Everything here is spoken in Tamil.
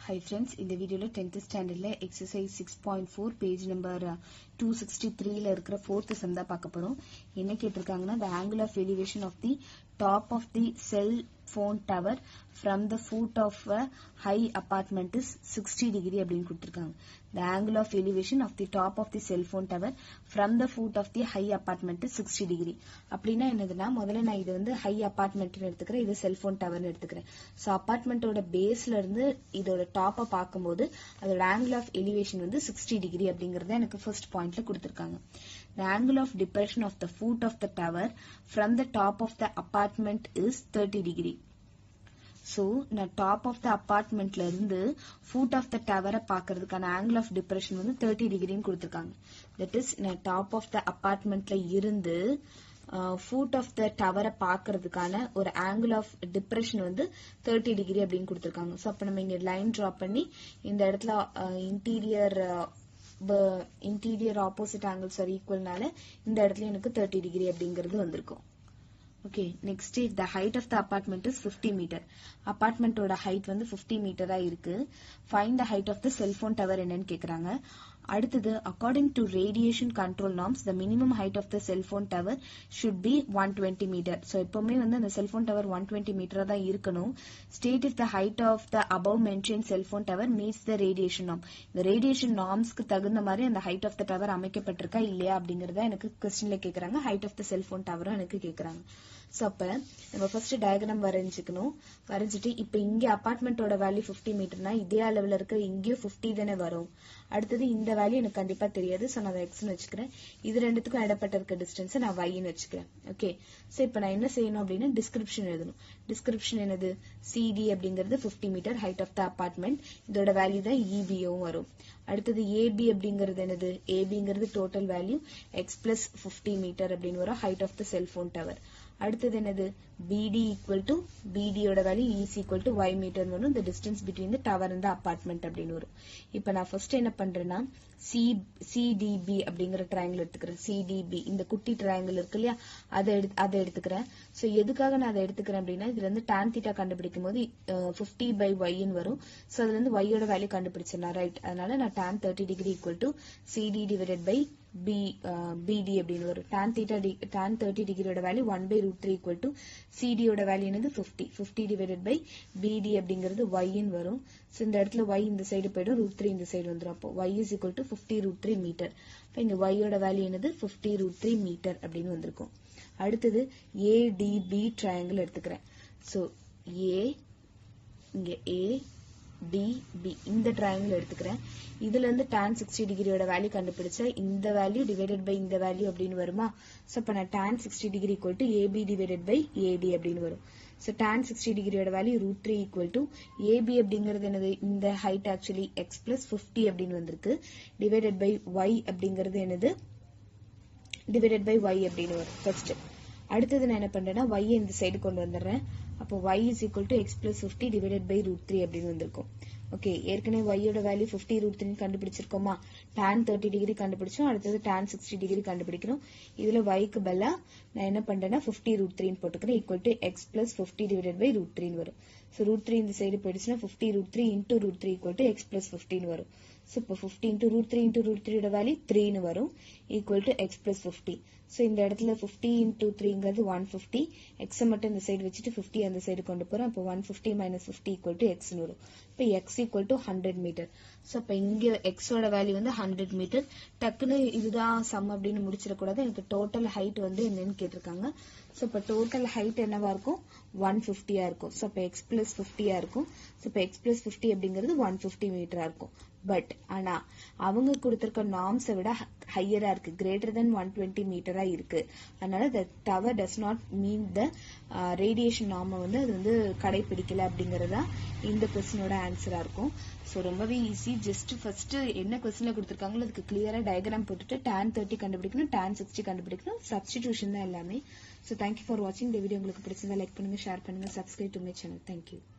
ஹை ஃப்ரெண்ட்ஸ் இந்த வீடியோவில் டென்த் ஸ்டாண்டர்டில் exercise six point four page number two sixty த்ரீல இருக்கிற ஃபோர்த்து சம் தான் பார்க்க போகிறோம் என்ன கேட்டிருக்காங்கன்னா the angle of elevation of the top of the cell phone tower from the foot of a high apartment is sixty degree அப்படின்னு கொடுத்துருக்காங்க the angle of elevation of the top of the cellphone tower from the foot of the high apartment sixty degree அப்படின்னா என்னதுன்னா முதல்ல நான் இது வந்து ஹை அபார்ட்மெண்ட்னு எடுத்துக்கிறேன் இது செல்போன் டவர்னு எடுத்துக்கிறேன் ஸோ அபார்ட்மெண்ட்டோட பேஸ்ல இருந்து இதோட டாப்பை பார்க்கும்போது அதோட ஆங்கிள் ஆஃப் எலிவேஷன் வந்து சிக்ஸ்டி டிகிரி அப்படிங்கறத எனக்கு ஃபர்ஸ்ட் பாயிண்ட்ல கொடுத்துருக்காங்க The angle of depression of the foot of the tower from the top of the apartment is 30 degree. So நான் டாப் ஆஃப் த அப்பார்ட்மெண்ட்ல இருந்து ஃபுட் ஆஃப் த டவரை பார்க்கறதுக்கான ஆங்கிள் ஆஃப் டிப்ரெஷன் வந்து தேர்ட்டி டிகிரின்னு கொடுத்துருக்காங்க தட் இஸ் நான் டாப் ஆஃப் த அப்பார்ட்மெண்ட்ல இருந்து ஃபுட் ஆஃப் த டவரை பார்க்கறதுக்கான ஒரு ஆங்கிள் ஆஃப் டிப்ரெஷன் வந்து தேர்ட்டி டிகிரி அப்படின்னு கொடுத்துருக்காங்க ஸோ அப்போ நம்ம இங்க லைன் ட்ரா பண்ணி இந்த இடத்துல interior interior opposite angles are ஈக்குவல்னால இந்த இடத்துல எனக்கு தேர்ட்டி டிகிரி அப்படிங்கிறது வந்திருக்கும் okay next if the height of the apartment is fifty metre அபார்ட்மெண்ட்டோட ஹைட் வந்து ஃபிஃப்டி மீட்டரா இருக்கு fine the height of the cellphone tower என்னன்னு கேக்குறாங்க அடுத்தது according to radiation control norms the minimum height of the cellphone tower should be one twenty metre so எப்பவுமே வந்து அந்த செல்போன் டவர் ஒன் டுவெண்ட்டி மீட்டரா தான் இருக்கணும் state if the height of the above mention cellphone tower meets the radiation norm இந்த ரேடியேஷன் நார்ம்ஸ்க்கு தகுந்த மாதிரி அந்த ஹைட் ஆஃப் த டவர் அமைக்கப்பட்டிருக்கா இல்லையா அப்படிங்கறத எனக்கு கொஸ்டின்ல கேக்குறாங்க ஹைட் ஆஃப் த செல்போன் டவரும் எனக்கு கேக்குறாங்க ஸோ அப்ப நம்ம ஃபர்ஸ்ட் டயக்ராம் வரைஞ்சுக்கணும் வரைஞ்சிட்டு இப்ப இங்க அபார்ட்மெண்ட்டோட வேல்யூ பிப்டி மீட்டர்னா இதே அளவுல இருக்க இங்கேயும் பிப்டி தானே வரும் அடுத்தது இந்த வேல்யூ எனக்கு கண்டிப்பா தெரியாது ஸோ நான் எக்ஸ்னு வச்சுக்கிறேன் இது ரெண்டுத்துக்கும் இடப்பட்ட இருக்க டிஸ்டன்ஸ் நான் வைன்னு வச்சுக்கிறேன் ஓகே ஸோ இப்போ நான் என்ன செய்யணும் அப்படின்னா டிஸ்கிரிப்ஷன் எழுதணும் டிஸ்கிரிப்ஷன் என்னது சிடி அப்படிங்கிறது fifty metre height of the apartment இதோட வேல்யூ தான் இபிஓவும் வரும் அடுத்தது ஏபி அப்படிங்கிறது என்னது ஏபிங்கிறது total value X plus fifty metre அப்படின்னு வரும் height of the cellphone tower அடுத்தது என்னது பிடி ஈக்குவல் டு பிடியோட value is equal to Y metre வரும் இந்த distance between the tower and apartment அப்படின்னு வரும் இப்போ நான் ஃபர்ஸ்ட் என்ன பண்றேன்னா சி சிடிபி அப்படிங்கிற ட்ரையாங்கிள் எடுத்துக்கிறேன் சிடிபி இந்த குட்டி ட்ரையாங்கிள் இருக்கு இல்லையா அதை எடு அதை எடுத்துக்கிறேன் ஸோ எதுக்காக நான் அதை எடுத்துக்கிறேன் அப்படின்னா இதுல இருந்து டேன் தீட்டா கண்டுபிடிக்கும் போது ஃபிஃப்டி பை ஒய்ன்னு வரும் ஸோ அதுல இருந்து ஒய்யோட வேல்யூ கண்டுபிடிச்சிடலாம் ரைட் அதனால நான் tan thirty degree equal to CD divided by B BD அப்படின்னு வரும் tan தீட்டா tan தேர்ட்டி டிகிரியோட value one by root three equal to சிடியோட வேல்யூ என்னது fifty fifty divided by BD அப்படிங்கிறது ஒய்ன்னு வரும் ஸோ இந்த இடத்துல ஒய் இந்த சைடு போயிடும் ரூட் த்ரீ இந்த சைடு வந்துடும் அப்போ Y is equal to fifty root three metre இப்போ இங்க ஒய்யோட வேல்யூ என்னது ஃபிஃப்டி ரூட் த்ரீ மீட்டர் அப்படின்னு வந்திருக்கும் அடுத்தது ஏடிபி ட்ரையாங்கிள் எடுத்துக்கிறேன் ஸோ ஏ இங்க ஏ டி பி இந்த ட்ரையாங்கிள் எடுத்துக்கிறேன் இதுல இருந்து tan சிக்ஸ்டி டிகிரியோட வேல்யூ கண்டுபிடிச்சா இந்த வேல்யூ டிவைடட் பை இந்த வேல்யூ அப்படின்னு வருமா ஸோ இப்போ நான் tan sixty degree equal to AB divided by AD அப்படின்னு வரும் ஸோ tan சிக்ஸ்டி டிகிரியோட value root three equal to AB அப்படிங்கிறது என்னது இந்த height actually X plus fifty அப்படின்னு வந்திருக்கு டிவைடட் பை ஒய் அப்படிங்கிறது என்னது டிவைடட் பை ஒய் அப்படின்னு வரும் ஃபர்ஸ்ட் அடுத்தது நான் என்ன பண்றேன்னா ஒய் இந்த சைடு கொண்டு வந்துடுறேன் அப்போ y is equal to X plus fifty divided by root three அப்படின்னு வந்திருக்கும் ஓகே ஏற்கனவே ஒய்யோட வேல்யூ ஃபிஃப்டி ரூட் த்ரீ கண்டுபிடிச்சிருக்கோமா tan தேர்ட்டி டிகிரி கண்டுபிடிச்சோம் அடுத்தது tan சிக்ஸ்டி டிகிரி கண்டுபிடிக்கணும் இதுல ஒய்க்கு பதிலா நான் என்ன பண்றேன்னா ஃபிஃப்டி ரூட் த்ரீன்னு போட்டுக்கிறேன் equal to X plus fifty divided by root த்ரீன்னு வரும் ஸோ ரூட் த்ரீ இந்த சைடு போயிடுச்சுன்னா fifty root three into root three equal to X plus ஃபிஃப்டின்னு வரும் ஸோ இப்போ fifty into root three into root த்ரீயோட வேல்யூ த்ரீன்னு வரும் equal to X plus fifty so இந்த இடத்துல ஃபிஃப்டி இன்டூ த்ரீங்கிறது ஒன் ஃபிஃப்டி எக்ஸை மட்டும் இந்த சைடு வச்சுட்டு ஃபிஃப்டி அந்த சைடு கொண்டு போறோம் அப்போ one fifty minus fifty equal to எக்ஸ்னு வரும் இப்போ X equal to hundred metre so இப்போ இங்கே எக்ஸோட வேல்யூ வந்து ஹண்ட்ரட் மீட்டர் டக்குன்னு இதுதான் சம் அப்படின்னு முடிச்சிடக்கூடாது எனக்கு டோட்டல் ஹைட் வந்து என்னன்னு கேட்டிருக்காங்க ஸோ இப்போ டோட்டல் ஹைட் என்னவா இருக்கும் ஒன் ஃபிஃப்டியா இருக்கும் ஸோ இப்போ எக்ஸ் பிளஸ் ஃபிஃப்டியா இருக்கும் ஸோ இப்போ எக்ஸ் பிளஸ் ஃபிஃப்டி அப்படிங்கிறது ஒன் ஃபிஃப்டி மீட்டரா இருக்கும் பட் ஆனா அவங்க கொடுத்திருக்க நார்ம்ஸை விட ஹையரா இருக்கு கிரேட்டர் தென் ஒன் டுவெண்ட்டி மீட்டரா இருக்கு அதனால the tower does not mean the radiation நார்மை வந்து அது வந்து கடைபிடிக்கல அப்படிங்கறதா இந்த கொஸ்டினோட ஆன்சரா இருக்கும் ஸோ ரொம்பவே ஈஸி ஜஸ்ட் ஃபர்ஸ்ட் என்ன கொஸ்டின்ல கொடுத்துருக்காங்களோ அதுக்கு கிளியரா டயக்ராம் போட்டுட்டு tan தேர்ட்டி கண்டுபிடிக்கணும் tan சிக்ஸ்டி கண்டுபிடிக்கணும் சப்ஸ்டிடியூஷன் தான் எல்லாமே ஸோ தேங்க்யூ ஃபார் வாட்சிங் இந்த வீடியோ உங்களுக்கு பிடிச்சிருந்தா லைக் பண்ணுங்க ஷேர் பண்ணுங்க subscribe to my channel thank you